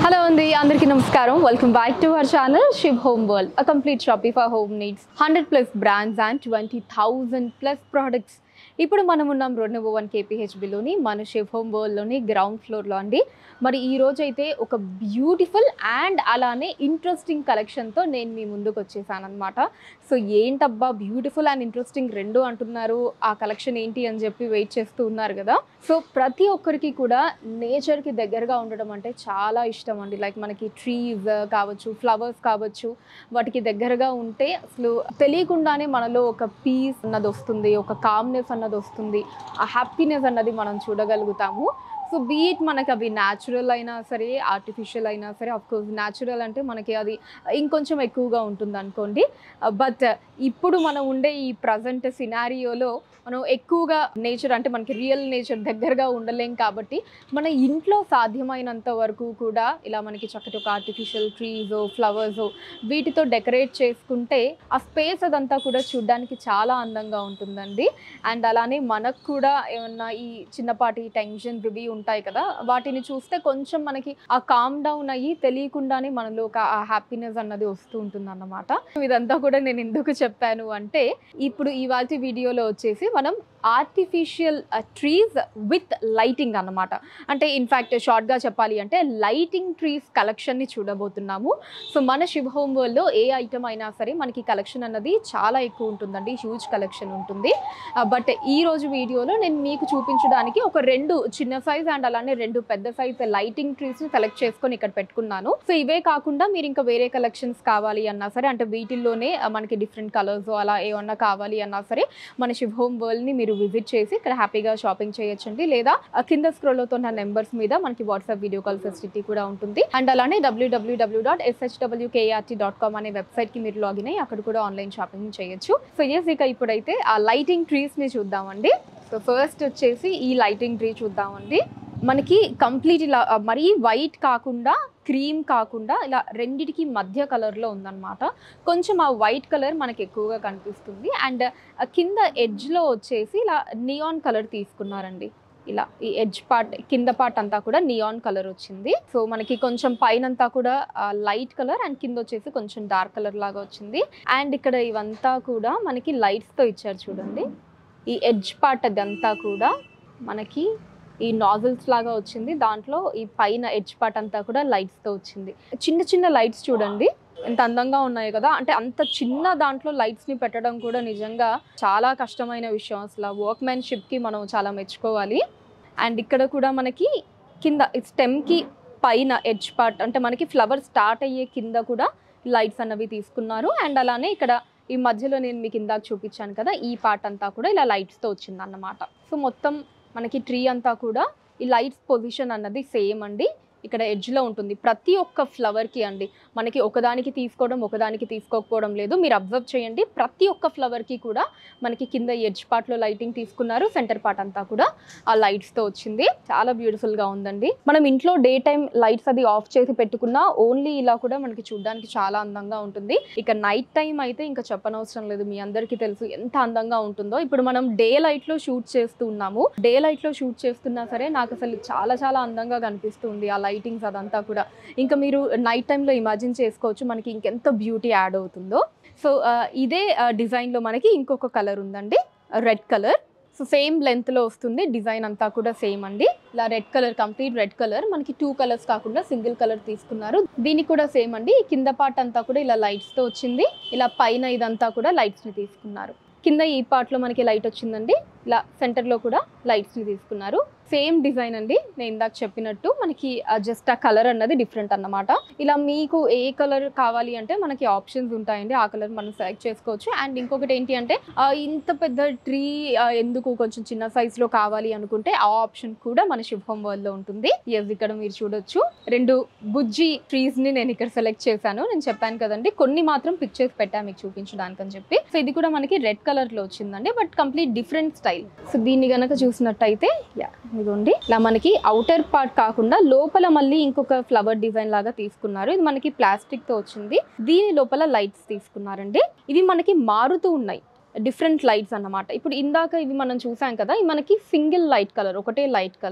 hello అండి అందరికీ నమస్కారం welcome back to our channel Shiv home world a complete shoppe for home needs hundred plus brands and twenty thousand plus products ఇప్పుడు మనం ఉన్నాం road number one కేపీహెచ్బిలోని మన Shiv home వరల్డ్లోని ground ఫ్లోర్లో అండి మరి ఈ రోజు అయితే ఒక బ్యూటిఫుల్ అండ్ అలానే ఇంట్రెస్టింగ్ కలెక్షన్తో నేను మీ ముందుకు వచ్చేసాను అనమాట సో ఏంటబ్బా బ్యూటిఫుల్ అండ్ ఇంట్రెస్టింగ్ రెండు అంటున్నారు ఆ కలెక్షన్ ఏంటి అని చెప్పి వెయిట్ చేస్తూ ఉన్నారు కదా సో ప్రతి ఒక్కరికి కూడా నేచర్కి దగ్గరగా ఉండడం అంటే చాలా ఇష్టం అండి లైక్ మనకి ట్రీస్ కావచ్చు ఫ్లవర్స్ కావచ్చు వాటికి దగ్గరగా ఉంటే అసలు తెలియకుండానే మనలో ఒక పీస్ అన్నది వస్తుంది ఒక కామ్నెస్ అన్నది వస్తుంది ఆ హ్యాపీనెస్ అన్నది మనం చూడగలుగుతాము సో బీట్ మనకి అవి న్యాచురల్ అయినా సరే ఆర్టిఫిషియల్ అయినా సరే కోర్స్ న్యాచురల్ అంటే మనకి అది ఇంకొంచెం ఎక్కువగా ఉంటుంది అనుకోండి బట్ ఇప్పుడు మనం ఉండే ఈ ప్రజెంట్ సినారియోలో మనం ఎక్కువగా నేచర్ అంటే మనకి రియల్ నేచర్ దగ్గరగా ఉండలేం కాబట్టి మన ఇంట్లో సాధ్యమైనంత వరకు కూడా ఇలా మనకి చక్కటి ఒక ఆర్టిఫిషియల్ ట్రీస్ ఫ్లవర్స్ వీటితో డెకరేట్ చేసుకుంటే ఆ స్పేస్ అదంతా కూడా చూడడానికి చాలా అందంగా ఉంటుందండి అండ్ అలానే మనకు కూడా ఏమన్నా ఈ చిన్నపాటి టెన్షన్స్ ఇవి ఉంటాయి కదా వాటిని చూస్తే కొంచెం మనకి ఆ కామ్ డౌన్ అయ్యి తెలియకుండానే మనలో ఒక ఆ హ్యాపీనెస్ అన్నది వస్తూ ఉంటుంది అన్నమాట ఇదంతా కూడా నేను ఎందుకు చెప్పాను అంటే ఇప్పుడు ఇవాళ వీడియోలో వచ్చేసి మనం ఆర్టిఫిషియల్ ట్రీస్ విత్ లైటింగ్ అన్నమాట అంటే ఇన్ఫ్యాక్ట్ షార్ట్గా చెప్పాలి అంటే లైటింగ్ ట్రీస్ కలెక్షన్ని చూడబోతున్నాము సో మన శివ హోమ్ వరల్డ్లో ఏ ఐటమ్ అయినా సరే మనకి కలెక్షన్ అన్నది చాలా ఎక్కువ ఉంటుందండి హ్యూజ్ కలెక్షన్ ఉంటుంది బట్ ఈ రోజు వీడియోలో నేను మీకు చూపించడానికి ఒక రెండు చిన్న సైజ్ అండ్ అలానే రెండు పెద్ద సైజ్ లైటింగ్ ట్రీస్ సెలెక్ట్ చేసుకొని ఇక్కడ పెట్టుకున్నాను సో ఇవే కాకుండా మీరు ఇంకా వేరే కలెక్షన్స్ కావాలి అన్నా సరే అంటే వీటిల్లోనే ఆ, మనకి డిఫరెంట్ కలర్స్ అలా ఏమన్నా కావాలి అన్నా సరే మన శివ్ హోమ్ వరల్డ్ ని మీరు విజిట్ చేసి ఇక్కడ హ్యాపీగా షాపింగ్ చేయొచ్చండి లేదా ఆ, కింద స్క్రోల్ అవుతున్న నెంబర్స్ మీద మనకి వాట్సాప్ వీడియో కాల్ ఫెసిలిటీ కూడా ఉంటుంది అండ్ అలానే W W W dot S H W K R T dot com అనే వెబ్సైట్ కి మీరు లాగిన్ అయ్యి అక్కడ కూడా ఆన్లైన్ షాపింగ్ చేయొచ్చు సో ఎస్ ఇక ఇప్పుడైతే ఆ లైటింగ్ ట్రీస్ ని చూద్దామండి సో ఫస్ట్ వచ్చేసి ఈ లైటింగ్ ట్రీ చూద్దామండి మనకి కంప్లీట్ ఇలా ఆ, మరీ వైట్ కాకుండా క్రీమ్ కాకుండా ఇలా రెండిటికి మధ్య కలర్లో ఉందన్నమాట కొంచెం ఆ వైట్ కలర్ మనకి ఎక్కువగా కనిపిస్తుంది అండ్ కింద ఎడ్జ్లో వచ్చేసి ఇలా నియాన్ కలర్ తీసుకున్నారండి ఇలా ఈ ఎడ్జ్ పార్ట్ కింద పార్ట్ అంతా కూడా నియాన్ కలర్ వచ్చింది సో మనకి కొంచెం పైన అంతా కూడా లైట్ కలర్ అండ్ కింద వచ్చేసి కొంచెం డార్క్ కలర్ లాగా వచ్చింది అండ్ ఇక్కడ ఇవంతా కూడా మనకి లైట్స్తో ఇచ్చారు చూడండి ఈ ఎడ్జ్ పార్ట్ అదంతా కూడా మనకి ఈ నాజిల్స్ లాగా వచ్చింది దాంట్లో ఈ పైన ఎడ్జ్ పార్ట్ అంతా కూడా లైట్స్తో వచ్చింది చిన్న చిన్న లైట్స్ చూడండి ఎంత అందంగా ఉన్నాయి కదా అంటే అంత చిన్న దాంట్లో లైట్స్ ని పెట్టడం కూడా నిజంగా చాలా కష్టమైన విషయం అసలు వర్క్మెన్షిప్ కి మనం చాలా మెచ్చుకోవాలి అండ్ ఇక్కడ కూడా మనకి కింద స్టెమ్ కి పైన ఎడ్జ్ పార్ట్ అంటే మనకి ఫ్లవర్ స్టార్ట్ అయ్యే కింద కూడా లైట్స్ అన్నవి తీసుకున్నారు అండ్ అలానే ఇక్కడ ఈ మధ్యలో నేను మీకు ఇందాక చూపించాను కదా ఈ పార్ట్ అంతా కూడా ఇలా లైట్స్తో వచ్చింది అన్నమాట సో మొత్తం మనకి ట్రీ అంతా కూడా ఈ లైట్స్ పొజిషన్ అన్నది సేమ్ అండి ఇక్కడ ఎడ్జ్లో ఉంటుంది ప్రతి ఒక్క ఫ్లవర్కి అండి మనకి ఒకదానికి తీసుకోవడం ఒకదానికి తీసుకోకపోవడం లేదు మీరు అబ్జర్వ్ చేయండి ప్రతి ఒక్క ఫ్లవర్కి కూడా మనకి కింద ఎడ్జ్ పార్ట్లో లైటింగ్ తీసుకున్నారు సెంటర్ పార్ట్ అంతా కూడా ఆ లైట్స్తో వచ్చింది చాలా బ్యూటిఫుల్గా ఉందండి మనం ఇంట్లో డే టైం లైట్స్ అది ఆఫ్ చేసి పెట్టుకున్నా ఓన్లీ ఇలా కూడా మనకి చూడడానికి చాలా అందంగా ఉంటుంది ఇక నైట్ టైం అయితే ఇంకా చెప్పనవసరం లేదు మీ అందరికీ తెలుసు ఎంత అందంగా ఉంటుందో ఇప్పుడు మనం డే లైట్లో షూట్ చేస్తూ ఉన్నాము డే లైట్లో షూట్ చేస్తున్నా సరే నాకు అసలు చాలా చాలా అందంగా కనిపిస్తుంది ఆ లైటింగ్స్ అదంతా కూడా ఇంకా మీరు నైట్ టైంలో ఇమాజిన్ చేసుకోవచ్చు మనకి ఇంకెంత బ్యూటీ యాడ్ అవుతుందో సో ఆ, ఇదే ఆ, డిజైన్లో మనకి ఇంకొక కలర్ ఉందండి రెడ్ కలర్ సో సేమ్ లెంత్లో వస్తుంది డిజైన్ అంతా కూడా సేమ్ అండి ఇలా red colour complete red colour మనకి టూ కలర్స్ కాకుండా సింగిల్ కలర్ తీసుకున్నారు దీనికి కూడా సేమ్ అండి ఈ కింద పార్ట్ అంతా కూడా ఇలా లైట్స్తో వచ్చింది ఇలా పైన ఇదంతా కూడా లైట్స్ని తీసుకున్నారు కింద ఈ పార్ట్లో మనకి లైట్ వచ్చిందండి ఇలా సెంటర్లో కూడా లైట్స్ని తీసుకున్నారు సేమ్ డిజైన్ అండి నేను ఇందాక చెప్పినట్టు మనకి జస్ట్ ఆ కలర్ అన్నది డిఫరెంట్ అన్నమాట ఇలా మీకు ఏ కలర్ కావాలి అంటే మనకి ఆప్షన్స్ ఉంటాయండి ఆ కలర్ మనం సెలెక్ట్ చేసుకోవచ్చు అండ్ ఇంకొకటి ఏంటి అంటే ఆ, ఇంత పెద్ద ట్రీ ఎందుకు కొంచెం చిన్న size లో కావాలి అనుకుంటే ఆ ఆప్షన్ కూడా మన శుభం వరల్డ్ లో ఉంటుంది ఎస్ ఇక్కడ మీరు చూడొచ్చు రెండు బుజ్జి ట్రీస్ ని నేను ఇక్కడ సెలెక్ట్ చేశాను నేను చెప్పాను కదండి కొన్ని మాత్రం పిక్చర్స్ పెట్టాను మీకు చూపించడానికి అని చెప్పి సో ఇది కూడా మనకి రెడ్ కలర్ లో వచ్చిందండి but complete different style so దీన్ని గనక చూసినట్టయితే యా ఇదిగోండి ఇలా మనకి అవుటర్ పార్ట్ కాకుండా లోపల మళ్ళీ ఇంకొక ఫ్లవర్ డిజైన్ లాగా తీసుకున్నారు ఇది మనకి ప్లాస్టిక్ తో వచ్చింది దీని లోపల లైట్స్ తీసుకున్నారండి ఇవి మనకి మారుతూ ఉన్నాయి డిఫరెంట్ లైట్స్ అన్నమాట ఇప్పుడు ఇందాక ఇవి మనం చూసాం కదా ఇవి మనకి సింగిల్ లైట్ కలర్ ఒకటే లైట్ కలర్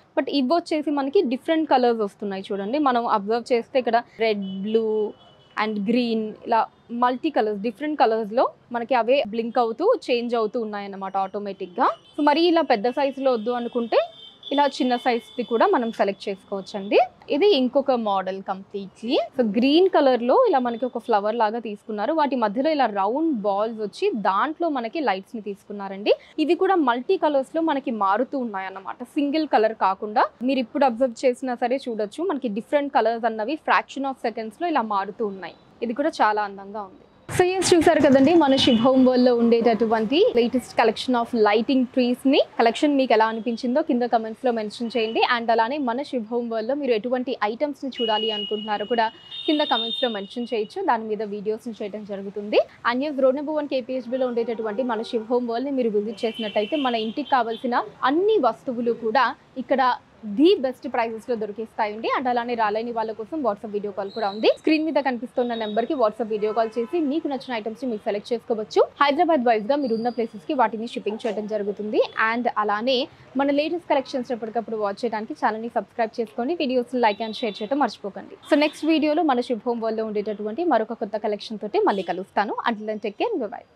బట్ ఇవి వచ్చేసి మనకి డిఫరెంట్ కలర్స్ వస్తున్నాయి చూడండి మనం అబ్జర్వ్ చేస్తే ఇక్కడ రెడ్ బ్లూ అండ్ గ్రీన్ ఇలా మల్టీ కలర్స్ డిఫరెంట్ కలర్స్లో మనకి అవే బ్లింక్ అవుతూ చేంజ్ అవుతూ ఉన్నాయన్నమాట ఆటోమేటిక్గా సో మరి ఇలా పెద్ద సైజులో వద్దు అనుకుంటే ఇలా చిన్న సైజ్ది కూడా మనం సెలెక్ట్ చేసుకోవచ్చు అండి ఇది ఇంకొక model completely so green colour లో ఇలా మనకి ఒక ఫ్లవర్ లాగా తీసుకున్నారు వాటి మధ్యలో ఇలా రౌండ్ బాల్స్ వచ్చి దాంట్లో మనకి లైట్స్ ని తీసుకున్నారండి ఇవి కూడా మల్టీ కలర్స్ లో మనకి మారుతూ ఉన్నాయి అన్నమాట సింగిల్ కలర్ కాకుండా మీరు ఇప్పుడు అబ్జర్వ్ చేసినా సరే చూడొచ్చు మనకి డిఫరెంట్ కలర్స్ అన్నవి ఫ్రాక్షన్ ఆఫ్ సెకండ్స్ లో ఇలా మారుతూ ఉన్నాయి ఇది కూడా చాలా అందంగా ఉంది సో ఎస్ చూసారు కదండి మన శుభ హోమ్ వరల్డ్ లో ఉండేటటువంటి latest collection of lighting trees ని కలెక్షన్ మీకు ఎలా అనిపించిందో కింద కమెంట్స్ లో మెన్షన్ చేయండి అండ్ అలానే మన శుభ హోమ్ వరల్డ్ లో మీరు ఎటువంటి ఐటమ్స్ ని చూడాలి అనుకుంటున్నారో కూడా కింద కమెంట్స్ లో మెన్షన్ చేయొచ్చు దాని మీద వీడియోస్ ని చేయడం జరుగుతుంది and S road number one కేపీహెచ్బిలో ఉండేటటువంటి మన శివ హోమ్ వరల్డ్ ని మీరు విజిట్ చేసినట్టయితే మన ఇంటికి కావాల్సిన అన్ని వస్తువులు కూడా ఇక్కడ ది బెస్ట్ ప్రైజెస్ లో దొరికిస్తాయండి అండ్ అలానే రాలేని వాళ్ళ కోసం వాట్సాప్ వీడియో కాల్ కూడా ఉంది స్క్రీన్ మీద కనిపిస్తున్న నెంబర్ కి వాట్సాప్ వీడియో కాల్ చేసి మీకు నచ్చిన ఐటమ్స్ ని మీరు సెలెక్ట్ చేసుకోవచ్చు హైదరాబాద్ వైజ్ గా మీరు ఉన్న ప్లేసెస్ కి వాటిని షిప్పింగ్ చేయడం జరుగుతుంది అండ్ అలానే మన లేటెస్ట్ కలెక్షన్స్ ఎప్పటికప్పుడు వాచ్ చేయడానికి ఛానల్ ని సబ్స్క్రైబ్ చేసుకోండి వీడియోస్ లైక్ అండ్ షేర్ చేయడం మర్చిపోకండి సో నెక్స్ట్ వీడియోలో మన శుభ హోమ్ వరల్డ్ లో ఉండేటటువంటి మరొక కొత్త కలెక్షన్ తోటి మళ్ళీ కలుస్తాను అంటిల్ టెక్ కేర్ బై